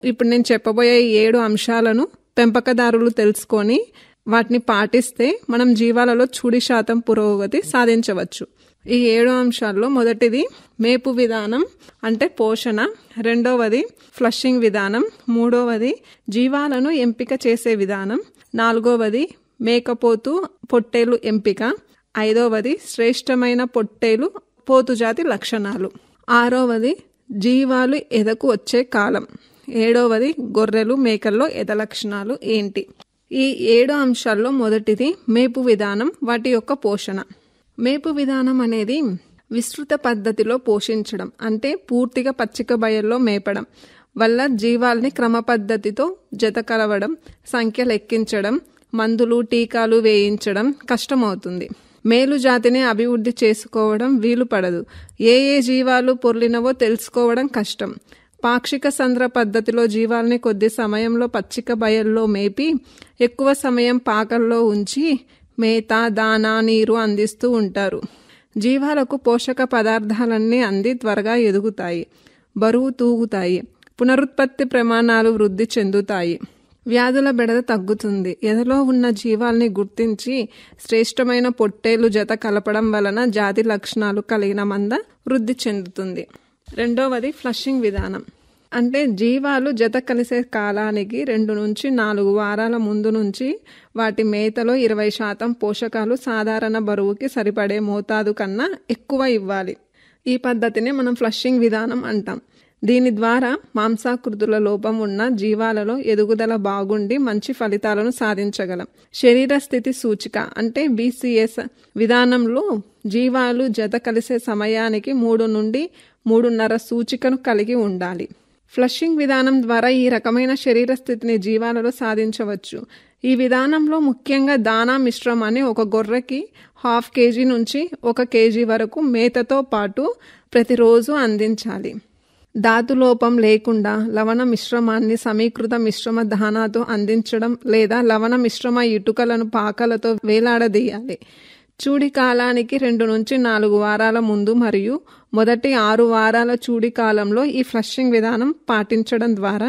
ఇప్పుడు నేను చెప్పబోయే ఈ ఏడు అంశాలను పెంపకదారులు తెలుసుకొని వాటిని పాటిస్తే మనం జీవాలలో చూడి శాతం పురోగతి సాధించవచ్చు ఈ ఏడు అంశాల్లో మొదటిది మేపు విధానం అంటే పోషణ రెండవది ఫ్లషింగ్ విధానం మూడవది జీవాలను ఎంపిక చేసే విధానం నాలుగవది మేకపోతు పొట్టేలు ఎంపిక ఐదవది శ్రేష్టమైన పొట్టేలు పోతుజాతి లక్షణాలు ఆరవది జీవాలు ఎదకు వచ్చే కాలం ఏడవది గొర్రెలు మేకల్లో ఎద లక్షణాలు ఏంటి ఈ ఏడు అంశాల్లో మొదటిది మేపు విధానం వాటి యొక్క పోషణ మేపు విధానం అనేది విస్తృత పద్ధతిలో పోషించడం అంటే పూర్తిగా పచ్చిక బయల్లో మేపడం వల్ల జీవాల్ని క్రమ పద్ధతితో జత కలవడం సంఖ్య లెక్కించడం మందులు టీకాలు వేయించడం కష్టమవుతుంది మేలు జాతిని అభివృద్ధి చేసుకోవడం వీలు పడదు ఏ ఏ జీవాలు పొర్లినవో తెలుసుకోవడం కష్టం పాక్షిక సంద్ర పద్ధతిలో జీవాల్ని కొద్ది సమయంలో పచ్చిక బయల్లో మేపి ఎక్కువ సమయం పాకల్లో ఉంచి మేత దానా నీరు అందిస్తూ ఉంటారు జీవాలకు పోషక పదార్థాలన్నీ అంది త్వరగా ఎదుగుతాయి బరువు తూగుతాయి పునరుత్పత్తి ప్రమాణాలు వృద్ధి చెందుతాయి వ్యాధుల బెడద తగ్గుతుంది ఎదలో ఉన్న జీవాల్ని గుర్తించి శ్రేష్టమైన పొట్టేలు జత కలపడం వలన జాతి లక్షణాలు కలిగిన మంద వృద్ధి చెందుతుంది రెండవది ఫ్లషింగ్ విధానం అంటే జీవాలు జత కలిసే కాలానికి రెండు నుంచి నాలుగు వారాల ముందు నుంచి వాటి మేతలో ఇరవై శాతం పోషకాలు సాధారణ బరువుకి సరిపడే మోతాదు కన్నా ఎక్కువ ఇవ్వాలి ఈ పద్ధతిని మనం ఫ్లషింగ్ విధానం అంటాం దీని ద్వారా మాంసాకృతుల లోపం ఉన్న జీవాలలో ఎదుగుదల బాగుండి మంచి ఫలితాలను సాధించగలం శరీర స్థితి సూచిక అంటే బీసీఎస్ విధానంలో జీవాలు జత కలిసే సమయానికి మూడు నుండి మూడున్నర సూచికను కలిగి ఉండాలి ఫ్లషింగ్ విధానం ద్వారా ఈ రకమైన శరీర స్థితిని జీవాలలో సాధించవచ్చు ఈ విధానంలో ముఖ్యంగా దానా మిశ్రమాన్ని ఒక గొర్రెకి హాఫ్ కేజీ నుంచి ఒక కేజీ వరకు మేతతో పాటు ప్రతిరోజు అందించాలి ధాతులోపం లేకుండా లవణ మిశ్రమాన్ని సమీకృత మిశ్రమ దానాతో అందించడం లేదా లవణ మిశ్రమ ఇటుకలను పాకలతో వేలాడదీయాలి చూడి కాలానికి రెండు నుంచి నాలుగు వారాల ముందు మరియు మొదటి ఆరు వారాల చూడి కాలంలో ఈ ఫ్లషింగ్ విధానం పాటించడం ద్వారా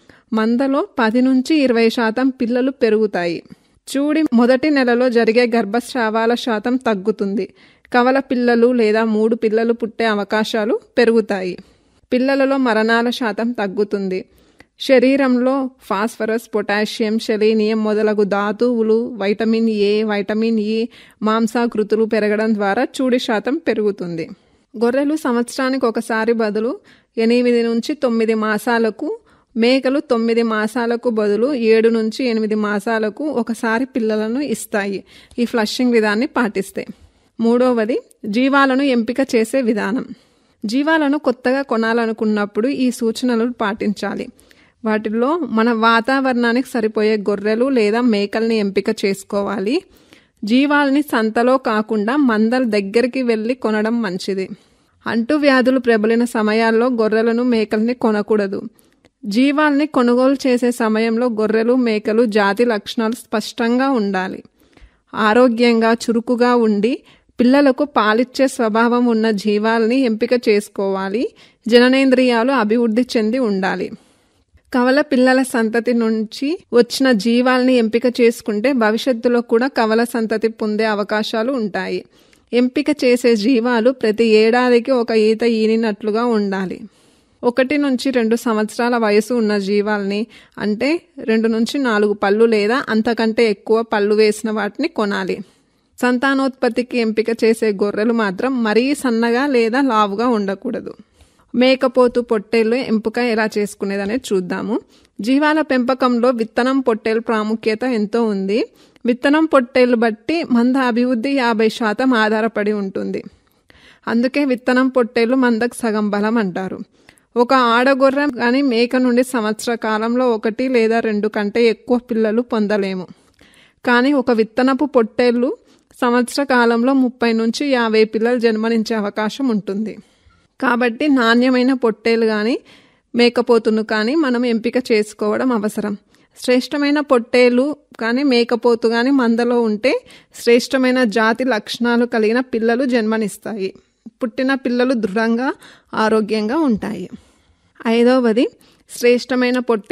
మందలో పది నుంచి ఇరవై శాతం పిల్లలు పెరుగుతాయి చూడి మొదటి నెలలో జరిగే గర్భస్రావాల శాతం తగ్గుతుంది కవల పిల్లలు లేదా మూడు పిల్లలు పుట్టే అవకాశాలు పెరుగుతాయి పిల్లలలో మరణాల శాతం తగ్గుతుంది శరీరంలో ఫాస్ఫరస్ పొటాషియం సెలీనియం మొదలగు ధాతువులు వైటమిన్ ఏ వైటమిన్ ఈ మాంసాకృతులు పెరగడం ద్వారా చూడి శాతం పెరుగుతుంది గొర్రెలు సంవత్సరానికి ఒకసారి బదులు ఎనిమిది నుంచి తొమ్మిది మాసాలకు మేకలు తొమ్మిది మాసాలకు బదులు ఏడు నుంచి ఎనిమిది మాసాలకు ఒకసారి పిల్లలను ఇస్తాయి ఈ ఫ్లషింగ్ విధాన్ని పాటిస్తే మూడవది జీవాలను ఎంపిక చేసే విధానం జీవాలను కొత్తగా కొనాలనుకున్నప్పుడు ఈ సూచనలు పాటించాలి వాటిల్లో మన వాతావరణానికి సరిపోయే గొర్రెలు లేదా మేకల్ని ఎంపిక చేసుకోవాలి జీవాలని సంతలో కాకుండా మందల దగ్గరికి వెళ్ళి కొనడం మంచిది అంటు వ్యాధులు ప్రబలిన సమయాల్లో గొర్రెలను మేకల్ని కొనకూడదు జీవాల్ని కొనుగోలు చేసే సమయంలో గొర్రెలు మేకలు జాతి లక్షణాలు స్పష్టంగా ఉండాలి ఆరోగ్యంగా చురుకుగా ఉండి పిల్లలకు పాలిచ్చే స్వభావం ఉన్న జీవాల్ని ఎంపిక చేసుకోవాలి జననేంద్రియాలు అభివృద్ధి చెంది ఉండాలి కవల పిల్లల సంతతి నుంచి వచ్చిన జీవాల్ని ఎంపిక చేసుకుంటే భవిష్యత్తులో కూడా కవల సంతతి పొందే అవకాశాలు ఉంటాయి ఎంపిక చేసే జీవాలు ప్రతి ఏడాదికి ఒక ఈత ఈనినట్లుగా ఉండాలి ఒకటి నుంచి రెండు సంవత్సరాల వయసు ఉన్న జీవాల్ని అంటే రెండు నుంచి నాలుగు పళ్ళు లేదా అంతకంటే ఎక్కువ పళ్ళు వేసిన వాటిని కొనాలి సంతానోత్పత్తికి ఎంపిక చేసే గొర్రెలు మాత్రం మరీ సన్నగా లేదా లావుగా ఉండకూడదు మేకపోతు పొట్టేళ్ళు ఎంపిక ఎలా చేసుకునేదనేది చూద్దాము జీవాల పెంపకంలో విత్తనం పొట్టేలు ప్రాముఖ్యత ఎంతో ఉంది విత్తనం పొట్టేలు బట్టి మంద అభివృద్ధి యాభై శాతం ఆధారపడి ఉంటుంది అందుకే విత్తనం పొట్టేలు మందకు సగం బలం అంటారు ఒక ఆడగొర్రె కానీ మేక నుండి సంవత్సర కాలంలో ఒకటి లేదా రెండు కంటే ఎక్కువ పిల్లలు పొందలేము కానీ ఒక విత్తనపు పొట్టేళ్ళు సంవత్సర కాలంలో ముప్పై నుంచి యాభై పిల్లలు జన్మనించే అవకాశం ఉంటుంది కాబట్టి నాణ్యమైన పొట్టేలు కానీ మేకపోతును కానీ మనం ఎంపిక చేసుకోవడం అవసరం శ్రేష్టమైన పొట్టేలు కానీ మేకపోతు కానీ మందలో ఉంటే శ్రేష్టమైన జాతి లక్షణాలు కలిగిన పిల్లలు జన్మనిస్తాయి పుట్టిన పిల్లలు దృఢంగా ఆరోగ్యంగా ఉంటాయి ఐదవది శ్రేష్టమైన పొట్టేలు